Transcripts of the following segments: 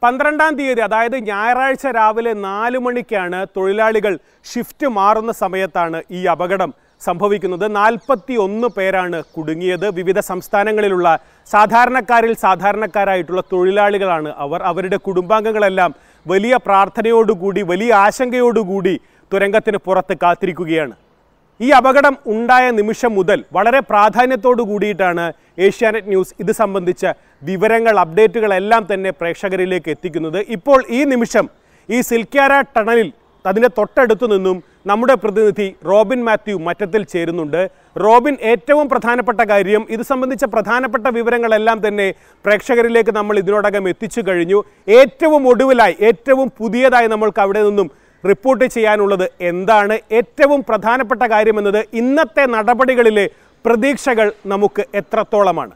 പന്ത്രണ്ടാം തീയതി അതായത് ഞായറാഴ്ച രാവിലെ നാല് മണിക്കാണ് തൊഴിലാളികൾ ഷിഫ്റ്റ് മാറുന്ന സമയത്താണ് ഈ അപകടം സംഭവിക്കുന്നത് നാൽപ്പത്തി ഒന്ന് പേരാണ് കുടുങ്ങിയത് വിവിധ സംസ്ഥാനങ്ങളിലുള്ള സാധാരണക്കാരിൽ സാധാരണക്കാരായിട്ടുള്ള തൊഴിലാളികളാണ് അവർ അവരുടെ കുടുംബാംഗങ്ങളെല്ലാം വലിയ പ്രാർത്ഥനയോടുകൂടി വലിയ ആശങ്കയോടുകൂടി തുരങ്കത്തിന് പുറത്ത് കാത്തിരിക്കുകയാണ് ഈ അപകടം ഉണ്ടായ നിമിഷം മുതൽ വളരെ പ്രാധാന്യത്തോടു കൂടിയിട്ടാണ് ഏഷ്യാനെറ്റ് ന്യൂസ് ഇത് സംബന്ധിച്ച വിവരങ്ങൾ അപ്ഡേറ്റുകളെല്ലാം തന്നെ പ്രേക്ഷകരിലേക്ക് എത്തിക്കുന്നത് ഇപ്പോൾ ഈ നിമിഷം ഈ സിൽക്യാര ടണലിൽ അതിൻ്റെ തൊട്ടടുത്തു നിന്നും നമ്മുടെ പ്രതിനിധി റോബിൻ മാത്യു മറ്റത്തിൽ ചേരുന്നുണ്ട് റോബിൻ ഏറ്റവും പ്രധാനപ്പെട്ട കാര്യം ഇത് സംബന്ധിച്ച പ്രധാനപ്പെട്ട വിവരങ്ങളെല്ലാം തന്നെ പ്രേക്ഷകരിലേക്ക് നമ്മൾ ഇതിനോടകം എത്തിച്ചു കഴിഞ്ഞു ഏറ്റവും ഒടുവിലായി ഏറ്റവും പുതിയതായി നമ്മൾക്ക് അവിടെ നിന്നും റിപ്പോർട്ട് ചെയ്യാനുള്ളത് എന്താണ് ഏറ്റവും പ്രധാനപ്പെട്ട കാര്യമെന്നത് ഇന്നത്തെ നടപടികളിലെ പ്രതീക്ഷകൾ നമുക്ക് എത്രത്തോളമാണ്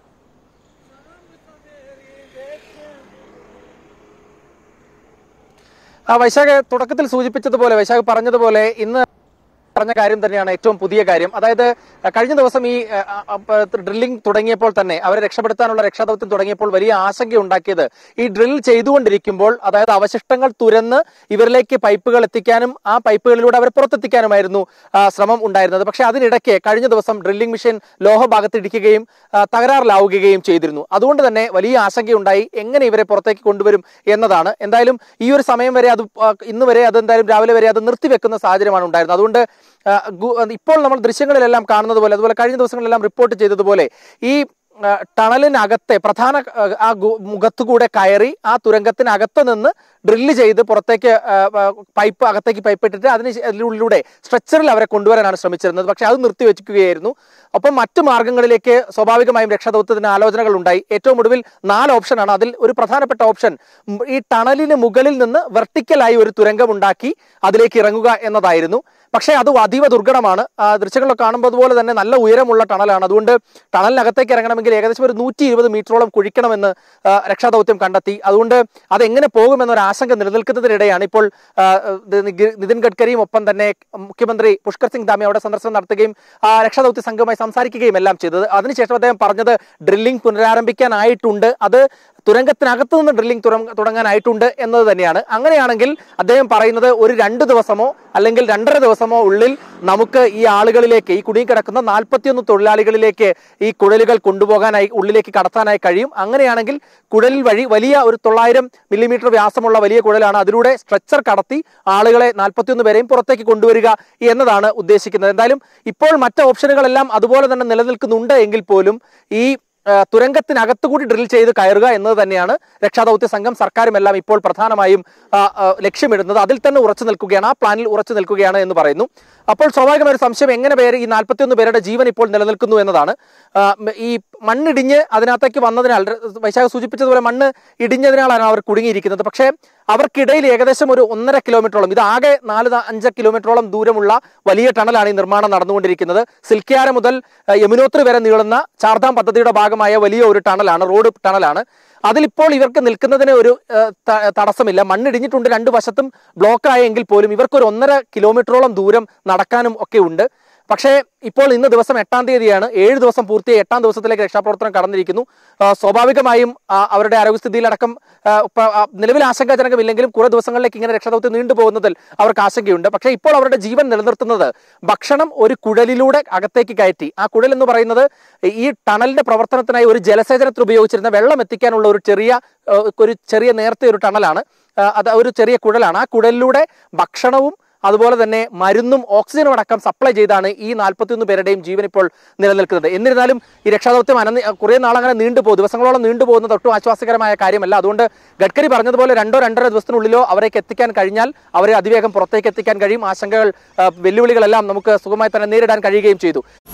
ആ വൈശാഖ് തുടക്കത്തിൽ സൂചിപ്പിച്ചതുപോലെ വൈശാഖ് പറഞ്ഞതുപോലെ ഇന്ന് പറഞ്ഞ കാര്യം തന്നെയാണ് ഏറ്റവും പുതിയ കാര്യം അതായത് അഹ് കഴിഞ്ഞ ദിവസം ഈ ഡ്രില്ലിംഗ് തുടങ്ങിയപ്പോൾ തന്നെ അവരെ രക്ഷപ്പെടുത്താനുള്ള രക്ഷാദൗത്യം തുടങ്ങിയപ്പോൾ വലിയ ആശങ്ക ഉണ്ടാക്കിയത് ഈ ഡ്രിൽ ചെയ്തുകൊണ്ടിരിക്കുമ്പോൾ അതായത് അവശിഷ്ടങ്ങൾ തുരന്ന് ഇവരിലേക്ക് പൈപ്പുകൾ എത്തിക്കാനും ആ പൈപ്പുകളിലൂടെ അവരെ പുറത്തെത്തിക്കാനുമായിരുന്നു ആ, ശ്രമം ഉണ്ടായിരുന്നത് പക്ഷേ അതിനിടയ്ക്ക് കഴിഞ്ഞ ദിവസം ഡ്രില്ലിംഗ് മെഷീൻ ലോഹഭാഗത്ത് ഇടിക്കുകയും ആ, തകരാറിലാവുകയും ചെയ്തിരുന്നു അതുകൊണ്ട് തന്നെ വലിയ ആശങ്കയുണ്ടായി എങ്ങനെ ഇവരെ പുറത്തേക്ക് കൊണ്ടുവരും എന്നതാണ് എന്തായാലും ഈ ഒരു സമയം വരെ അത് ആ, ഇന്ന് വരെ അത് എന്തായാലും രാവിലെ വരെ അത് നിർത്തിവെക്കുന്ന സാഹചര്യമാണ് ഉണ്ടായിരുന്നത് അതുകൊണ്ട് ആ, ഗു- ഇപ്പോൾ നമ്മൾ ദൃശ്യങ്ങളിലെല്ലാം കാണുന്നത് പോലെ അതുപോലെ കഴിഞ്ഞ ദിവസങ്ങളിലെല്ലാം റിപ്പോർട്ട് ചെയ്തതുപോലെ ഈ ആ, ടണലിനകത്തെ പ്രധാന ആ, ആ ഗു- മുഖത്തുകൂടെ കയറി ആ തുരങ്കത്തിനകത്ത് നിന്ന് ഡ്രില്ല് ചെയ്ത് പുറത്തേക്ക് ആ, ആ, പൈപ്പ് അകത്തേക്ക് പൈപ്പ് ഇട്ടിട്ട് അതിന് ശേ- അതിലൂടെ സ്ട്രെച്ചറിൽ അവരെ കൊണ്ടുവരാനാണ് ശ്രമിച്ചിരുന്നത് പക്ഷേ അത് നിർത്തിവെക്കുകയായിരുന്നു ഒപ്പം മറ്റു മാർഗങ്ങളിലേക്ക് സ്വാഭാവികമായും രക്ഷാദൗത്യത്തിന് ആലോചനകൾ ഉണ്ടായി ഏറ്റവും ഒടുവിൽ നാല് ഓപ്ഷനാണ് അതിൽ ഒരു പ്രധാനപ്പെട്ട ഓപ്ഷൻ ഉം, ഈ ടണലിന് മുകളിൽ നിന്ന് വെർട്ടിക്കലായി ഒരു തുരങ്കം ഉണ്ടാക്കി അതിലേക്ക് ഇറങ്ങുക എന്നതായിരുന്നു പക്ഷേ അത് അതീവ ദുർഘടമാണ് ആ, ദൃശ്യങ്ങളൊക്കെ കാണുമ്പോൾ അതുപോലെ തന്നെ നല്ല ഉയരമുള്ള ടണലാണ് അതുകൊണ്ട് ടണലിനകത്തേക്ക് ഇറങ്ങണമെങ്കിൽ ഏകദേശം ഒരു നൂറ്റി ഇരുപത് മീറ്ററോളം കുഴിക്കണമെന്ന് ആ, രക്ഷാദൗത്യം കണ്ടെത്തി അതുകൊണ്ട് അതെങ്ങനെ പോകുമെന്നൊരു ആശങ്ക നിലനിൽക്കുന്നതിനിടെയാണ് ഇപ്പോൾ ആ, ഇത് നിഗ- നിതിൻ ഗഡ്കരിയും ഒപ്പം തന്നെ മുഖ്യമന്ത്രി പുഷ്കർ സിംഗ് ധാമി അവിടെ സന്ദർശനം നടത്തുകയും ആ, രക്ഷാദൗത്യ സംഘവുമായി സംസാരിക്കുകയും എല്ലാം ചെയ്തത് അതിനുശേഷം അദ്ദേഹം പറഞ്ഞത് ഡ്രില്ലിംഗ് പുനരാരംഭിക്കാനായിട്ടുണ്ട് അത് തുരങ്കത്തിനകത്ത് നിന്ന് ഡ്രില്ലിംഗ് തുടങ്ങാനായിട്ടുണ്ട് എന്നത് തന്നെയാണ് അങ്ങനെയാണെങ്കിൽ അദ്ദേഹം പറയുന്നത് ഒരു രണ്ട് ദിവസമോ അല്ലെങ്കിൽ രണ്ടര ദിവസമോ ഉള്ളിൽ നമുക്ക് ഈ ആളുകളിലേക്ക് ഈ കുടുങ്ങിക്കിടക്കുന്ന നാൽപ്പത്തിയൊന്ന് തൊഴിലാളികളിലേക്ക് ഈ കുഴലുകൾ കൊണ്ടുപോകാനായി ഉള്ളിലേക്ക് കടത്താനായി കഴിയും അങ്ങനെയാണെങ്കിൽ കുഴലിൽ വഴി വലിയ ഒരു തൊള്ളായിരം മില്ലിമീറ്റർ വ്യാസമുള്ള വലിയ കുഴലാണ് അതിലൂടെ സ്ട്രെച്ചർ കടത്തി ആളുകളെ നാൽപ്പത്തിയൊന്ന് പേരെയും പുറത്തേക്ക് കൊണ്ടുവരിക എന്നതാണ് ഉദ്ദേശിക്കുന്നത് എന്തായാലും ഇപ്പോൾ മറ്റ് ഓപ്ഷനുകളെല്ലാം അതുപോലെ തന്നെ നിലനിൽക്കുന്നുണ്ട് എങ്കിൽ പോലും ഈ ആ, തുരങ്കത്തിനകത്തുകൂടി ഡ്രിൽ ചെയ്ത് കയറുക എന്നത് തന്നെയാണ് രക്ഷാദൗത്യ സംഘം സർക്കാരും എല്ലാം ഇപ്പോൾ പ്രധാനമായും ആ, ആ, ലക്ഷ്യമിടുന്നത് അതിൽ തന്നെ ഉറച്ചു നിൽക്കുകയാണ് ആ പ്ലാനിൽ ഉറച്ചു നിൽക്കുകയാണ് എന്ന് പറയുന്നു അപ്പോൾ സ്വാഭാവികമായ ഒരു സംശയം എങ്ങനെ പേര് ഈ നാൽപ്പത്തിയൊന്ന് പേരുടെ ജീവൻ ഇപ്പോൾ നിലനിൽക്കുന്നു എന്നതാണ് ആ, മ- ഈ മണ്ണിടിഞ്ഞ് അതിനകത്തേക്ക് വന്നതിനാൽ ര- വൈശാഖ സൂചിപ്പിച്ചതുപോലെ മണ്ണ് ഇടിഞ്ഞതിനാലാണ് അവർ കുടുങ്ങിയിരിക്കുന്നത് പക്ഷേ അവർക്കിടയിൽ ഏകദേശം ഒരു ഒന്നര കിലോമീറ്ററോളം ഇത് ആകെ നാല് ന- അഞ്ച് കിലോമീറ്ററോളം ദൂരമുള്ള വലിയ ടണലാണ് ഈ നിർമ്മാണം നടന്നുകൊണ്ടിരിക്കുന്നത് സിൽക്കിയാര മുതൽ ആ, യമുനോത്രി വരെ നീളുന്ന ചാർധാം പദ്ധതിയുടെ ഭാഗമായ വലിയ ഒരു ടണലാണ് റോഡ് ടണലാണ് അതിലിപ്പോൾ ഇവർക്ക് നിൽക്കുന്നതിന് ഒരു ആ, ത- തടസ്സമില്ല മണ്ണിടിഞ്ഞിട്ടുണ്ട് രണ്ട് വശത്തും ബ്ലോക്ക് ആയെങ്കിൽ പോലും ഇവർക്ക് ഒരു ഒന്നര കിലോമീറ്ററോളം ദൂരം നടക്കാനും ഒക്കെ ഉണ്ട് പക്ഷേ ഇപ്പോൾ ഇന്ന് ദിവസം എട്ടാം തീയതിയാണ് ഏഴ് ദിവസം പൂർത്തിയായി എട്ടാം ദിവസത്തിലേക്ക് രക്ഷാപ്രവർത്തനം കടന്നിരിക്കുന്നു ആ, സ്വാഭാവികമായും ആ, അവരുടെ ആരോഗ്യസ്ഥിതിയിലടക്കം ആ, പ- ആ, നിലവിൽ ആശങ്കാജനകമില്ലെങ്കിലും കുറെ ദിവസങ്ങളിലേക്ക് ഇങ്ങനെ രക്ഷാദൗത്യം നീണ്ടുപോകുന്നതിൽ അവർക്ക് ആശങ്കയുണ്ട് പക്ഷേ ഇപ്പോൾ അവരുടെ ജീവൻ നിലനിർത്തുന്നത് ഭക്ഷണം ഒരു കുഴലിലൂടെ അകത്തേക്ക് കയറ്റി ആ കുഴൽ എന്ന് പറയുന്നത് ഈ ടണലിന്റെ പ്രവർത്തനത്തിനായി ഒരു ജലസേചനത്തിൽ ഉപയോഗിച്ചിരുന്ന വെള്ളം എത്തിക്കാനുള്ള ഒരു ചെറിയ ആ, ഒരു ചെറിയ നേരത്തെ ഒരു ടണലാണ് ആ, അത് ഒരു ചെറിയ കുഴലാണ് ആ കുഴലിലൂടെ ഭക്ഷണവും അതുപോലെ തന്നെ മരുന്നും ഓക്സിജനും അടക്കം സപ്ലൈ ചെയ്താണ് ഈ നാൽപ്പത്തിയൊന്ന് പേരുടെയും ജീവൻ ഇപ്പോൾ നിലനിൽക്കുന്നത് എന്നിരുന്നാലും ഈ രക്ഷാദൗത്യം അനന്തി കുറേ നാളങ്ങനെ നീണ്ടുപോകും ദിവസങ്ങളോളം നീണ്ടുപോകുന്നത് ഒട്ടും ആശ്വാസകരമായ കാര്യമല്ല അതുകൊണ്ട് ഗഡ്കരി പറഞ്ഞതുപോലെ രണ്ടോ രണ്ടര ദിവസത്തിനുള്ളിലോ അവരേക്ക് എത്തിക്കാൻ കഴിഞ്ഞാൽ അവരെ അതിവേഗം പുറത്തേക്ക് എത്തിക്കാൻ കഴിയും ആശങ്കകൾ ആ, വെല്ലുവിളികളെല്ലാം നമുക്ക് സുഖമായി തന്നെ നേരിടാൻ കഴിയുകയും ചെയ്തു